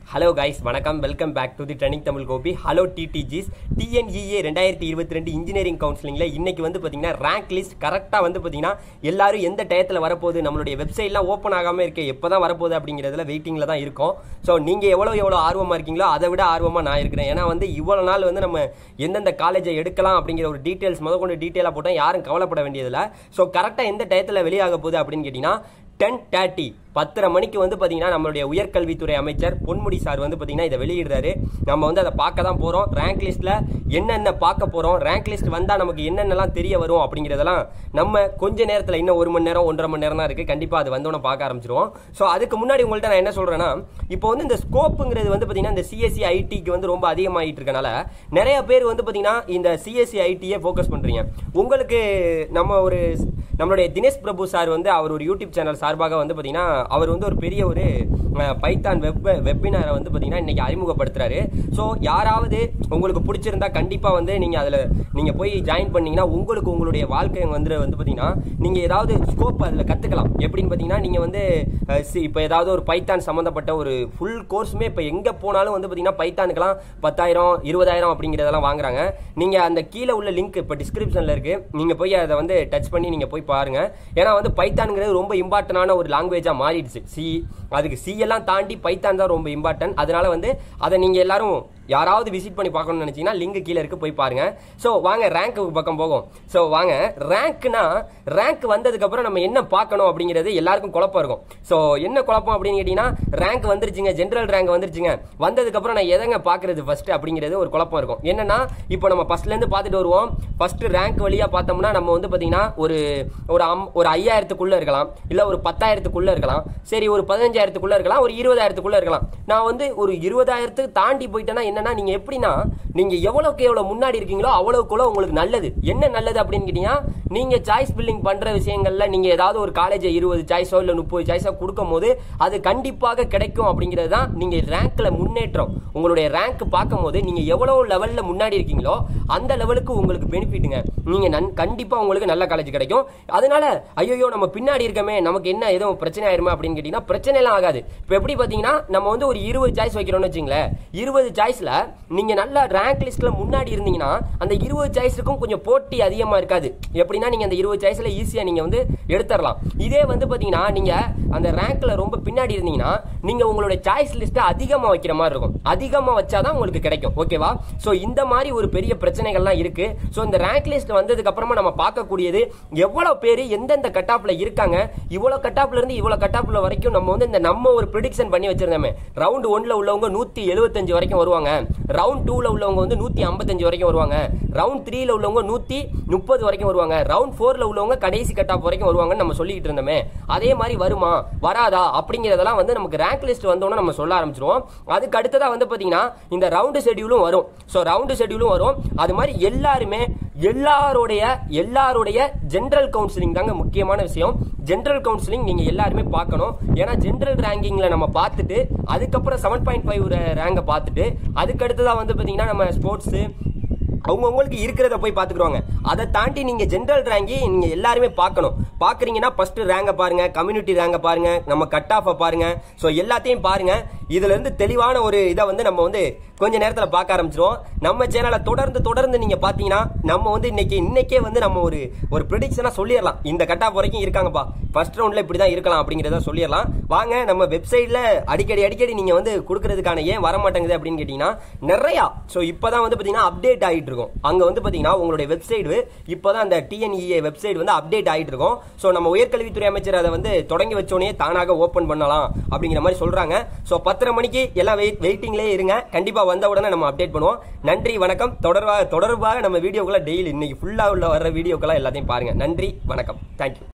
hello guys வணக்கம் welcome back to the training Tamil Gopi hello டிடிஜிஸ் TNEA ரெண்டாயிரத்தி இருபத்தி ரெண்டு இன்ஜினியரிங் கவுன்சிலிங்கில் இன்னைக்கு வந்து பார்த்தீங்கன்னா ரேங்க் லிஸ்ட் கரெக்டாக வந்து பார்த்தீங்கன்னா எல்லாரும் எந்த டயத்தில் வரப்போகுது நம்மளுடைய வெப்சைட்லாம் ஓப்பன் ஆகாமல் இருக்கு எப்போ தான் வரப்போகுது அப்படிங்கிறதுல வெயிட்டிங்கில் தான் இருக்கும் ஸோ நீங்கள் எவ்வளோ எவ்வளோ ஆர்வமாக இருக்கீங்களோ அதை விட ஆர்வமாக நான் இருக்கிறேன் ஏன்னா வந்து இவ்வளோ நாள் வந்து நம்ம எந்தெந்த காலேஜை எடுக்கலாம் அப்படிங்கிற ஒரு டீட்டெயில்ஸ் முத கொண்டு டீட்டெயிலாக போட்டால் யாரும் கவலைப்பட வேண்டியதில்லை ஸோ கரெக்டாக எந்த டயத்தில் வெளியாக போகுது அப்படின்னு கேட்டிங்கன்னா டென் தேர்ட்டி பத்தரை மணிக்கு வந்து பார்த்தீங்கன்னா நம்மளுடைய உயர்கல்வித்துறை அமைச்சர் பொன்முடி சார் வந்து பார்த்தீங்கன்னா இதை வெளியிடுறாரு நம்ம வந்து அதை பார்க்க தான் போகிறோம் ரேங்க் லிஸ்ட்டில் என்னென்ன பார்க்க போகிறோம் ரேங்க் லிஸ்ட் வந்தால் நமக்கு என்னென்னலாம் தெரிய வரும் அப்படிங்கிறதெல்லாம் நம்ம கொஞ்ச நேரத்தில் இன்னும் ஒரு மணி நேரம் ஒன்றரை மணி நேரம் தான் இருக்குது கண்டிப்பாக அது வந்தோன்னே பார்க்க ஆரம்பிச்சிருவோம் ஸோ அதுக்கு முன்னாடி உங்கள்கிட்ட நான் என்ன சொல்கிறேன்னா இப்போ வந்து இந்த ஸ்கோப்புங்கிறது வந்து பார்த்தீங்கன்னா இந்த சிஎஸ்சி ஐடிக்கு வந்து ரொம்ப அதிகமாகிட்டு இருக்கனால நிறைய பேர் வந்து பார்த்தீங்கன்னா இந்த சிஎஸ்சி ஐடியை ஃபோக்கஸ் பண்ணுறீங்க உங்களுக்கு நம்ம ஒரு நம்மளுடைய தினேஷ் பிரபு சார் வந்து அவர் ஒரு யூடியூப் சேனல் சார்பாக வந்து பார்த்தீங்கன்னா அவர் வந்து ஒரு பெரிய ஒரு பைத்தான் வெப் வெப்பினாரை வந்து பார்த்தீங்கன்னா இன்னைக்கு அறிமுகப்படுத்துறாரு ஸோ யாராவது உங்களுக்கு பிடிச்சிருந்தா கண்டிப்பாக வந்து நீங்கள் அதில் நீங்கள் போய் ஜாயின் பண்ணீங்கன்னா உங்களுக்கு உங்களுடைய வாழ்க்கை வந்து வந்து பார்த்தீங்கன்னா நீங்கள் ஏதாவது ஸ்கோப் அதில் கற்றுக்கலாம் எப்படின்னு பார்த்தீங்கன்னா நீங்கள் வந்து இப்போ ஏதாவது ஒரு பைத்தான் சம்மந்தப்பட்ட ஒரு ஃபுல் கோர்ஸுமே இப்போ எங்கே போனாலும் வந்து பார்த்தீங்கன்னா பைத்தானுக்கெல்லாம் பத்தாயிரம் இருபதாயிரம் அப்படிங்கிறதெல்லாம் வாங்குறாங்க நீங்கள் அந்த கீழே உள்ள லிங்க் இப்போ டிஸ்கிரிப்ஷனில் இருக்குது நீங்கள் போய் அதை வந்து டச் பண்ணி நீங்கள் போய் பாருங்க ஏன்னா வந்து பைத்தான்ங்கிறது ரொம்ப இம்பார்ட்டன்டான ஒரு லாங்குவேஜாக மாறிடுச்சு சி அதுக்கு சி எல்லாம் தாண்டி பைத்தான் தான் ரொம்ப இம்பார்ட்டன்ட் அதனால வந்து அதை நீங்கள் எல்லாரும் யாராவது விசிட் பண்ணி பார்க்கணும்னு நினைச்சீங்கன்னா லிங்க் கீழே இருக்கு போய் பாருங்க ஸோ வாங்க ரேங்க்கு பக்கம் போகும் ஸோ வாங்க ரேங்க்னா ரேங்க் வந்ததுக்கு அப்புறம் நம்ம என்ன பார்க்கணும் அப்படிங்கிறது எல்லாருக்கும் குழப்பம் இருக்கும் ஸோ என்ன குழப்பம் அப்படின்னு கேட்டீங்கன்னா ரேங்க் வந்துருச்சுங்க ஜென்ரல் ரேங்க் வந்துருச்சுங்க வந்ததுக்கு அப்புறம் நான் எதங்க பார்க்கறது ஃபர்ஸ்ட் அப்படிங்கிறது ஒரு குழப்பம் இருக்கும் என்னன்னா இப்போ நம்ம ஃபர்ஸ்ட்ல இருந்து பார்த்துட்டு வருவோம் ஃபர்ஸ்ட் ரேங்க் வழியா பார்த்தோம்னா நம்ம வந்து பாத்தீங்கன்னா ஒரு ஒரு அம் ஒரு ஐயாயிரத்துக்குள்ள இருக்கலாம் இல்ல ஒரு பத்தாயிரத்துக்குள்ள இருக்கலாம் சரி ஒரு பதினஞ்சாயிரத்துக்குள்ள இருக்கலாம் ஒரு இருபதாயிரத்துக்குள்ள இருக்கலாம் நான் வந்து ஒரு இருபதாயிரத்துக்கு தாண்டி போயிட்டேன்னா என்னன்னா நீங்க எப்படின்னா நீங்க எவ்வளவுக்கு எவ்வளவு முன்னாடி இருக்கீங்களோ அவ்வளவுக்குள்ள உங்களுக்கு நல்லது என்ன நல்லது அப்படின்னு கேட்டீங்கன்னா நீங்க சாய்ஸ் பில்லிங் பண்ற விஷயங்கள்ல நீங்க ஏதாவது ஒரு காலேஜ் இருபது சாய்ஸோ இல்ல முப்பது சாய்ஸோ கொடுக்கும் போது அது கண்டிப்பாக கிடைக்கும் அப்படிங்கிறது தான் நீங்க ரேங்க்ல முன்னேற்றம் உங்களுடைய ரேங்க் பார்க்கும் போது நீங்க எவ்வளவு லெவல்ல முன்னாடி இருக்கீங்களோ அந்த லெவலுக்கு உங்களுக்கு பெனிஃபிட்டுங்க நீங்க நன் கண்டிப்பா உங்களுக்கு நல்ல காலேஜ் கிடைக்கும் அதனால ஐயோ நம்ம பின்னாடி இருக்கமே நமக்கு என்ன எதுவும் பிரச்சனை ஆயிருமா அப்படின்னு கேட்டீங்கன்னா பிரச்சனை எல்லாம் ஆகாது இப்போ எப்படி பாத்தீங்கன்னா நம்ம வந்து ஒரு இருபது சாய்ஸ் வைக்கிறோம்னு வச்சுங்களேன் இருபது சாய்ஸ்ல நீங்க நல்ல ரேங்க் லிஸ்ட்ல முன்னாடி இருந்தீங்கன்னா அந்த இருபது சாய்ஸுக்கும் கொஞ்சம் போட்டி அதிகமா இருக்காது எப்படின்னா நீங்க அந்த இருபது சாய்ஸ்ல ஈஸியா நீங்க வந்து எடுத்துடலாம் இதே வந்து பாத்தீங்கன்னா நீங்க அந்த ரேங்க்ல ரொம்ப பின்னாடி இருந்தீங்கன்னா நீங்க உங்களுடைய சாய்ஸ் லிஸ்ட்டை அதிகமா வைக்கிற மாதிரி இருக்கும் அதிகமா வச்சாதான் உங்களுக்கு கிடைக்கும் ஓகேவா சோ இந்த மாதிரி ஒரு பெரிய பிரச்சனைகள்லாம் இருக்கு சோ இந்த ரேங்க் லிஸ்ட் வந்ததுக்கு அப்புறமா நம்ம பார்க்கக்கூடியது எவ்வளவு பேர் எந்தெந்த கட்டாப்ல இருக்காங்க இவ்வளவு கட்டாப்ல இருந்து இவ்வளவு கட்டாப்ல வரைக்கும் நம்ம வந்து இந்த நம்ம ஒரு ப்ரிடிக்ஷன் பண்ணி வச்சிருந்தோமே ரவுண்ட் ஒன்ல உள்ளவங்க நூத்தி எழுபத்தஞ்சு வரைக்கும் வருவாங்க ரவுண்ட் டூல உள்ளவங்க வந்து நூத்தி ஐம்பத்தஞ்சு வரைக்கும் வருவாங்க ரவுண்ட் த்ரீல உள்ளவங்க நூத்தி முப்பது வரைக்கும் வருவாங்க ரவுண்ட் ஃபோர்ல உள்ளவங்க கடைசி கட்டாப் வரைக்கும் வருவாங்கன்னு நம்ம சொல்லிட்டு இருந்தோமே அதே மாதிரி வருமா வராதா அப்படிங்கறதெல்லாம் வந்து நமக்கு ரேங்க் லிஸ்ட் வந்தோன்னு நம்ம சொல்ல ஆரம்பிச்சிருவோம் அதுக்கு அடுத்ததா வந்து பாத்தீங்கன்னா இந்த ரவுண்டு ஷெட்யூலும் வரும் ஸோ ரவுண்டு ஷெட்யூலும் வரும் அது மாதிரி எல்லாருமே எல்லாருடைய எல்லாருடைய ஜென்ரல் கவுன்சிலிங் தாங்க முக்கியமான விஷயம் ஜென்ரல் கவுன்சிலிங் நீங்க எல்லாருமே பார்க்கணும் ஏன்னா ஜென்ரல் ரேங்கிங்ல நம்ம பார்த்துட்டு அதுக்கப்புறம் செவன் பாயிண்ட் ஃபைவ் ரேங்கை பார்த்துட்டு அதுக்கு அடுத்ததா வந்து பாத்தீங்கன்னா நம்ம ஸ்போர்ட்ஸ் அவங்கவுங்களுக்கு இருக்கிறத போய் பார்த்துக்குருவாங்க அதை தாண்டி நீங்க ஜென்ரல் ரேங்கி நீங்க எல்லாருமே பார்க்கணும் பாக்குறீங்கன்னா ஃபர்ஸ்ட் ரேங்க பாருங்க கம்யூனிட்டி ரேங்க பாருங்க நம்ம கட் ஆஃப பாருங்க ஸோ எல்லாத்தையும் பாருங்க இதுல இருந்து தெளிவான ஒரு இதை வந்து நம்ம வந்து கொஞ்ச நேரத்தில் பார்க்க ஆரம்பிச்சிருவோம் நம்ம சேனலை தொடர்ந்து தொடர்ந்து நீங்க பாத்தீங்கன்னா நம்ம வந்து இன்னைக்கு இன்னைக்கே வந்து நம்ம ஒரு ஒரு ப்ரிடிக்ஷனா சொல்லிடலாம் இந்த கட் ஆஃப் வரைக்கும் இருக்காங்கப்பா ஃபர்ஸ்ட் ரவுண்ட்ல இப்படி தான் இருக்கலாம் அப்படிங்கிறத சொல்லிடலாம் வாங்க நம்ம வெப்சைட்ல அடிக்கடி அடிக்கடி நீங்க வந்து கொடுக்கறதுக்கான ஏன் வர மாட்டேங்குது அப்படின்னு கேட்டீங்கன்னா நிறையா ஸோ இப்போதான் வந்து பாத்தீங்கன்னா அப்டேட் ஆகிட்டு இருக்கும் அங்க வந்து பாத்தீங்கன்னா உங்களுடைய வெப்சைட் இப்போதான் அந்த டிஎன்இஏ வெப்சைட் வந்து அப்டேட் ஆகிட்டு இருக்கும் ஸோ நம்ம உயர்கல்வித்துறை அமைச்சர் அதை வந்து தொடங்கி வச்சோடனே தானாக ஓப்பன் பண்ணலாம் அப்படிங்கிற மாதிரி சொல்றாங்க ஸோ பத்தரை மணிக்கு எல்லாம் வெயிட் வெயிட்டிங்லேயே இருங்க கண்டிப்பா வந்த உடனே நம்ம அப்டேட் பண்ணுவோம் நன்றி வணக்கம் தொடர்பாக தொடர்பாக நம்ம வீடியோக்களை டெய்லி இன்னைக்கு ஃபுல்லா உள்ள வர வீடியோக்கெல்லாம் எல்லாத்தையும் பாருங்க நன்றி வணக்கம் தேங்க்யூ